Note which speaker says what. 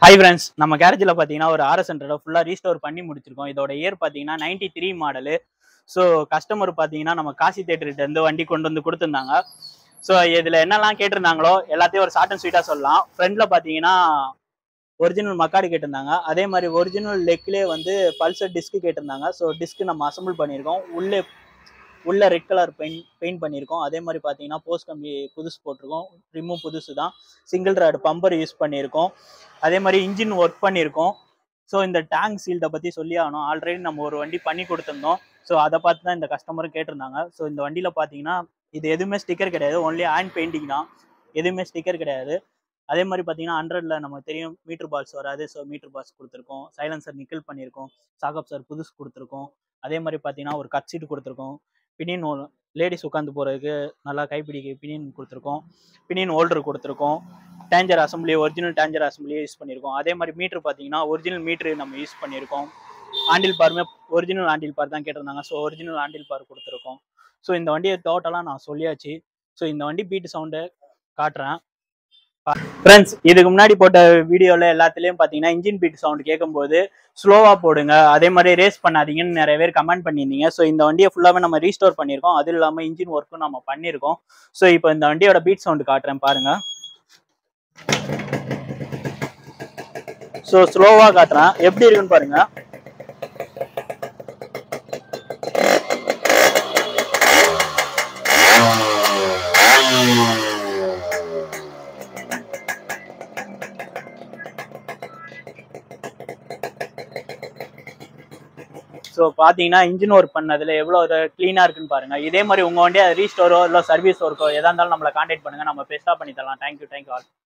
Speaker 1: hi friends நம்ம கேரேஜில் பார்த்தீங்கன்னா ஒரு ஆர்எஸ் ஹண்ட்ரட் ஃபுல்லாக ரீஸ்டோர் பண்ணி முடிச்சிருக்கோம் இதோட இயர் பார்த்தீங்கன்னா ninety three model so customer பார்த்தீங்கன்னா நம்ம காசி தேட்டர்கிட்ட இருந்து வண்டி கொண்டு வந்து கொடுத்துருந்தாங்க ஸோ இதில் என்னெல்லாம் கேட்டிருந்தாங்களோ எல்லாத்தையும் ஒரு ஷார்ட் அண்ட் ஸ்வீட்டாக சொல்லலாம் ஃப்ரண்ட்ல பார்த்தீங்கன்னா ஒரிஜினல் மக்காடு கேட்டிருந்தாங்க அதே மாதிரி ஒரிஜினல் லெக்லேயே வந்து பல்சர் டிஸ்க் கேட்டிருந்தாங்க ஸோ டிஸ்க் நம்ம அசம்பிள் பண்ணியிருக்கோம் உள்ளே உள்ள ரெட் கலர் பெயிண்ட் பெயிண்ட் பண்ணியிருக்கோம் அதே மாதிரி பார்த்தீங்கன்னா போஸ்ட் கம்பி புதுசு போட்டிருக்கோம் ரிமூவ் புதுசு தான் சிங்கிள் ராடு பம்பர் யூஸ் பண்ணியிருக்கோம் அதே மாதிரி இன்ஜின் ஒர்க் பண்ணியிருக்கோம் ஸோ இந்த டேங்க் சீல்டை பற்றி சொல்லி ஆகணும் ஆல்ரெடி நம்ம ஒரு வண்டி பண்ணி கொடுத்துருந்தோம் ஸோ அதை பார்த்து தான் இந்த கஸ்டமரும் கேட்டிருந்தாங்க ஸோ இந்த வண்டியில் பார்த்தீங்கன்னா இது எதுவுமே ஸ்டிக்கர் கிடையாது ஒன்லி ஹேண்ட் பெயிண்டிங் தான் எதுவுமே ஸ்டிக்கர் கிடையாது அதே மாதிரி பார்த்தீங்கன்னா ஹண்ட்ரட்ல நமக்கு தெரியும் மீட்டர் பால்ஸ் வராது ஸோ மீட்டர் பால்ஸ் கொடுத்துருக்கோம் சைலன்சர் நிக்கிள் பண்ணியிருக்கோம் சாகப் சார் புதுசு கொடுத்துருக்கோம் அதே மாதிரி பார்த்தீங்கன்னா ஒரு கட் சீட் கொடுத்துருக்கோம் பினின் லேடிஸ் உட்காந்து போகிறதுக்கு நல்லா கைப்பிடிக்க பினின் கொடுத்துருக்கோம் பினின் ஹோல்டர் கொடுத்துருக்கோம் danger assembly original danger assembly use பண்ணியிருக்கோம் அதே மாதிரி மீட்டர் பார்த்தீங்கன்னா ஒரிஜினல் மீட்ரு நம்ம யூஸ் பண்ணியிருக்கோம் ஆண்டில் பாருமே ஒரிஜினல் ஆண்டில் பார் தான் கேட்டிருந்தாங்க ஸோ ஒரிஜினல் ஆண்டில் பார் கொடுத்துருக்கோம் ஸோ இந்த வண்டியை டோட்டலாக நான் சொல்லியாச்சு ஸோ இந்த வண்டி பீட் சவுண்டு காட்டுறேன் ஃப்ரெண்ட்ஸ் இதுக்கு முன்னாடி போட்ட வீடியோவில் எல்லாத்துலேயும் பார்த்தீங்கன்னா இன்ஜின் பீட் சவுண்ட் கேட்கும்போது ஸ்லோவாக போடுங்க அதே மாதிரி ரேஸ் பண்ணாதீங்கன்னு நிறைய பேர் கமெண்ட் பண்ணியிருந்தீங்க ஸோ இந்த வண்டியை ஃபுல்லாகவே நம்ம ரீஸ்டோர் பண்ணியிருக்கோம் அது இல்லாமல் இன்ஜின் ஒர்க்கும் நம்ம பண்ணியிருக்கோம் ஸோ இப்போ இந்த வண்டியோட பீட் சவுண்ட் காட்டுறேன் பாருங்க ஸோ ஸ்லோவாக காட்டுறேன் எப்படி இருக்குன்னு பாருங்க ஸோ பார்த்தீங்கன்னா இன்ஜின் ஒர்க் பண்ணதுல எவ்வளோ ஒரு க்ளீனாக இருக்குன்னு பாருங்க இதே மாதிரி உங்கள் வண்டியை ரீஸ்டோரோ இல்லை சர்வீஸ் ஒர்க்கோ எதா இருந்தாலும் நம்மளை காண்டாக்ட் பண்ணுங்க நம்ம பெஸ்ட்டாக பண்ணி தரலாம் தேங்க்யூ தேங்க்யூ ஆல்